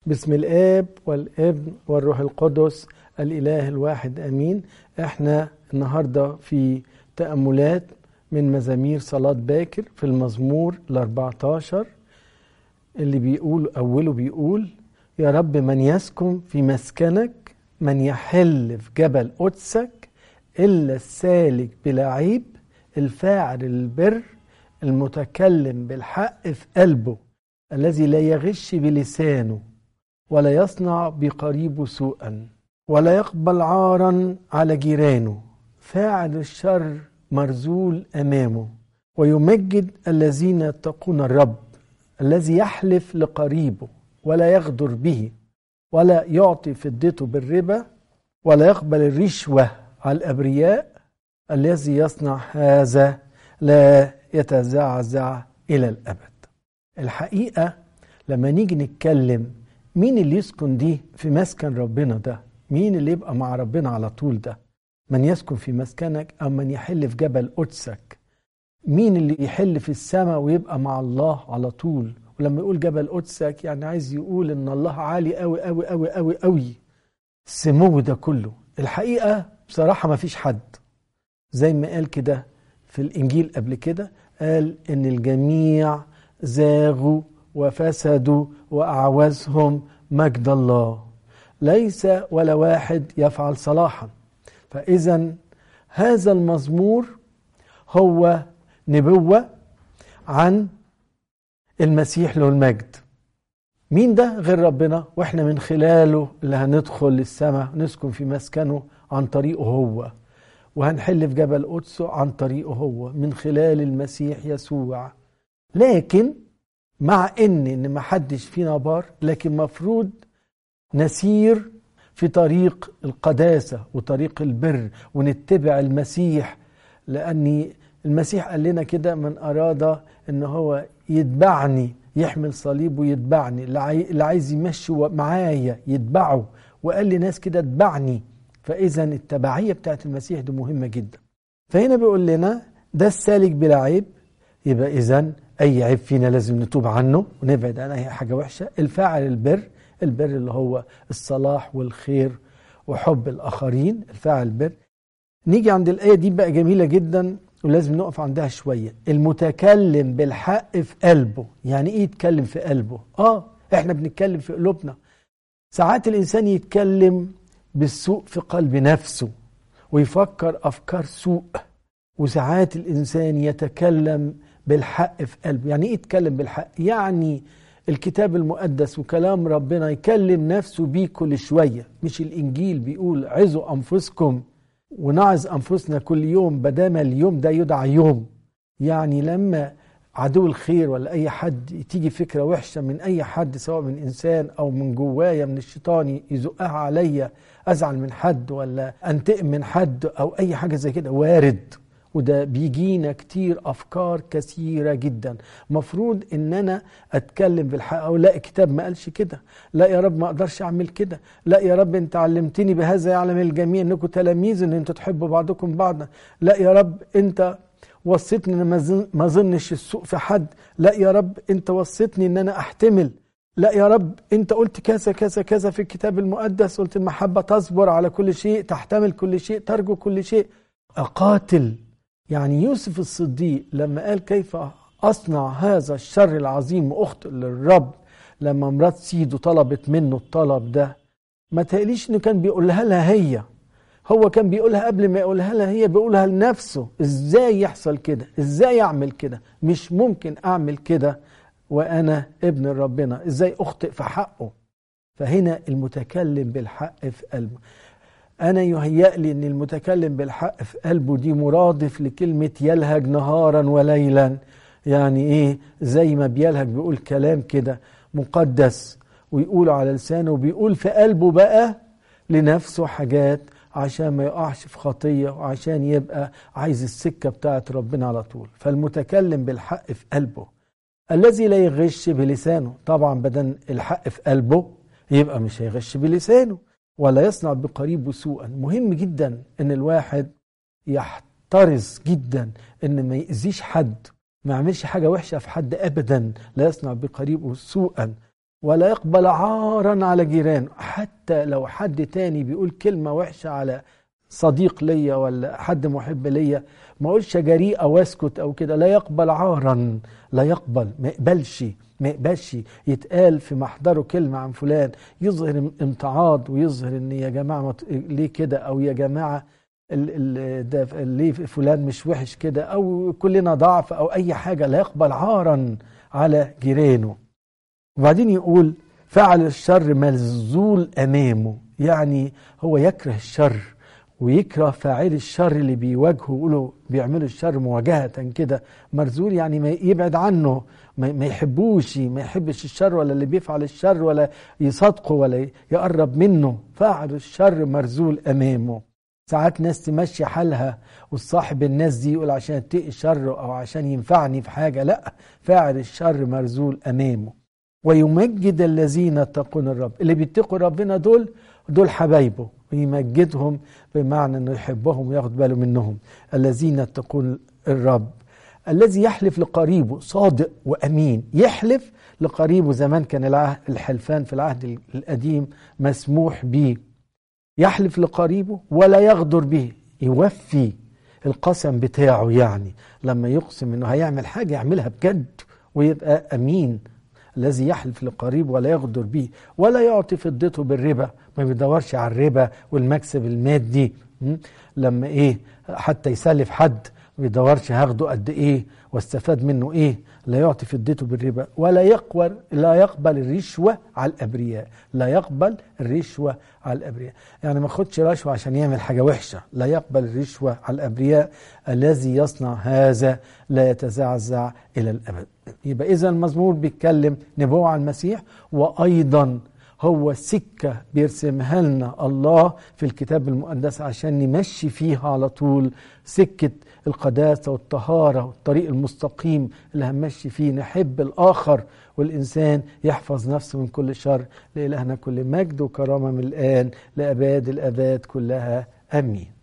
بسم الاب والابن والروح القدس الاله الواحد امين احنا النهارده في تاملات من مزامير صلاه باكر في المزمور ال14 اللي بيقول اوله بيقول يا رب من يسكن في مسكنك من يحل في جبل قدسك الا السالك بلا عيب الفاعل البر المتكلم بالحق في قلبه الذي لا يغش بلسانه ولا يصنع بقريبه سوءا ولا يقبل عارا على جيرانه فاعل الشر مرزول امامه ويمجد الذين يتقون الرب الذي يحلف لقريبه ولا يغدر به ولا يعطي فدته بالربا ولا يقبل الرشوه على الابرياء الذي يصنع هذا لا يتزعزع الى الابد الحقيقه لما نيجي نتكلم مين اللي يسكن دي في مسكن ربنا ده مين اللي يبقى مع ربنا على طول ده من يسكن في مسكنك او من يحل في جبل قدسك مين اللي يحل في السماء ويبقى مع الله على طول ولما يقول جبل قدسك يعني عايز يقول ان الله عالي قوي قوي قوي قوي قوي السمو ده كله الحقيقه بصراحه ما فيش حد زي ما قال كده في الانجيل قبل كده قال ان الجميع زاغوا وفسدوا واعوزهم مجد الله ليس ولا واحد يفعل صلاحا فاذا هذا المزمور هو نبوه عن المسيح له المجد مين ده غير ربنا واحنا من خلاله اللي هندخل للسماء نسكن في مسكنه عن طريقه هو وهنحل في جبل قدسه عن طريقه هو من خلال المسيح يسوع لكن مع ان ان ما حدش فينا بار لكن مفروض نسير في طريق القداسه وطريق البر ونتبع المسيح لان المسيح قال لنا كده من اراد ان هو يتبعني يحمل صليب ويتبعني اللي عايز يمشي معايا يتبعه وقال لناس كده اتبعني فاذا التبعيه بتاعت المسيح دي مهمه جدا فهنا بيقول لنا ده السالك بلا عيب يبقى اذا اي عيب فينا لازم نتوب عنه ونبعد عن اي حاجه وحشه الفاعل البر البر اللي هو الصلاح والخير وحب الاخرين الفاعل البر نيجي عند الايه دي بقى جميله جدا ولازم نقف عندها شويه المتكلم بالحق في قلبه يعني ايه يتكلم في قلبه اه احنا بنتكلم في قلوبنا ساعات الانسان يتكلم بالسوء في قلب نفسه ويفكر افكار سوء وساعات الانسان يتكلم بالحق في قلبه يعني ايه يتكلم بالحق يعني الكتاب المقدس وكلام ربنا يكلم نفسه بيه كل شوية مش الإنجيل بيقول عزوا أنفسكم ونعز أنفسنا كل يوم بدام اليوم ده يدعى يوم يعني لما عدو الخير ولا أي حد تيجي فكرة وحشة من أي حد سواء من إنسان أو من جوايا من الشيطان يزقها عليا أزعل من حد ولا أنتقم من حد أو أي حاجة زي كده وارد وده بيجينا كتير افكار كثيره جدا مفروض ان انا اتكلم بالحق او لا الكتاب ما قالش كده لا يا رب ما اقدرش اعمل كده لا يا رب انت علمتني بهذا يعلم الجميع انكم تلاميذ ان انتوا تحبوا بعضكم بعضا لا يا رب انت وصيتني ان ما اظنش السوء في حد لا يا رب انت وصيتني ان انا احتمل لا يا رب انت قلت كذا كذا كذا في الكتاب المقدس قلت المحبه تصبر على كل شيء تحتمل كل شيء ترجو كل شيء اقاتل يعني يوسف الصديق لما قال كيف أصنع هذا الشر العظيم وأخطئ للرب لما مرات سيده طلبت منه الطلب ده ما تقليش انه كان بيقولها لها هي هو كان بيقولها قبل ما يقولها لها هي بيقولها لنفسه ازاي يحصل كده ازاي اعمل كده مش ممكن اعمل كده وانا ابن ربنا ازاي اخطئ في حقه فهنا المتكلم بالحق في قلبه أنا يهيأ لي أن المتكلم بالحق في قلبه دي مرادف لكلمة يلهج نهارا وليلا يعني إيه زي ما بيلهج بيقول كلام كده مقدس ويقول على لسانه وبيقول في قلبه بقى لنفسه حاجات عشان ما يقعش في خطية وعشان يبقى عايز السكة بتاعت ربنا على طول فالمتكلم بالحق في قلبه الذي لا يغش بلسانه طبعا بدل الحق في قلبه يبقى مش هيغش بلسانه ولا يصنع بقريبه سوءا مهم جدا ان الواحد يحترس جدا ان ما يأذيش حد ما يعملش حاجة وحشة في حد ابدا لا يصنع بقريبه سوءا ولا يقبل عارا على جيرانه حتى لو حد تاني بيقول كلمة وحشة على صديق ليا ولا حد محب ليا ما اقولش جريء او اسكت او كده لا يقبل عارا لا يقبل ما يقبلش ما يقبلش يتقال في محضره كلمة عن فلان يظهر امتعاض ويظهر ان يا جماعة ليه كده او يا جماعة ليه فلان مش وحش كده او كلنا ضعف او اي حاجة لا يقبل عارا على جيرانه وبعدين يقول فعل الشر ملزول امامه يعني هو يكره الشر ويكره فاعل الشر اللي بيواجهه يقولوا بيعملوا الشر مواجهة كده مرزول يعني ما يبعد عنه ما يحبوش ما يحبش الشر ولا اللي بيفعل الشر ولا يصادقه ولا يقرب منه فاعل الشر مرزول أمامه ساعات ناس تمشي حالها وصاحب الناس دي يقول عشان اتقي الشر او عشان ينفعني في حاجة لا فاعل الشر مرزول أمامه ويمجد الذين يتقون الرب اللي بيتقوا ربنا دول دول حبايبه ويمجدهم بمعنى انه يحبهم وياخد باله منهم الذين يتقون الرب الذي يحلف لقريبه صادق وامين يحلف لقريبه زمان كان الحلفان في العهد القديم مسموح به يحلف لقريبه ولا يغدر به يوفي القسم بتاعه يعني لما يقسم انه هيعمل حاجه يعملها بجد ويبقى امين الذي يحلف لقريب ولا يغدر به ولا يعطي فضته بالربا ما بيدورش على الربا والمكسب المادي لما ايه حتى يسلف حد ما بيدورش هاخده قد ايه واستفاد منه ايه لا يعطي فضته بالربا ولا يقبل لا يقبل الرشوه على الابرياء لا يقبل الرشوه على الابرياء يعني ما ياخدش رشوه عشان يعمل حاجه وحشه لا يقبل الرشوه على الابرياء الذي يصنع هذا لا يتزعزع الى الابد يبقى اذا المزمور بيتكلم نبوه عن المسيح وايضا هو سكة بيرسمها لنا الله في الكتاب المقدس عشان نمشي فيها على طول سكة القداسة والطهارة والطريق المستقيم اللي هنمشي فيه نحب الآخر والإنسان يحفظ نفسه من كل شر لإلهنا كل مجد وكرامة من الآن لأباد الأباد كلها آمين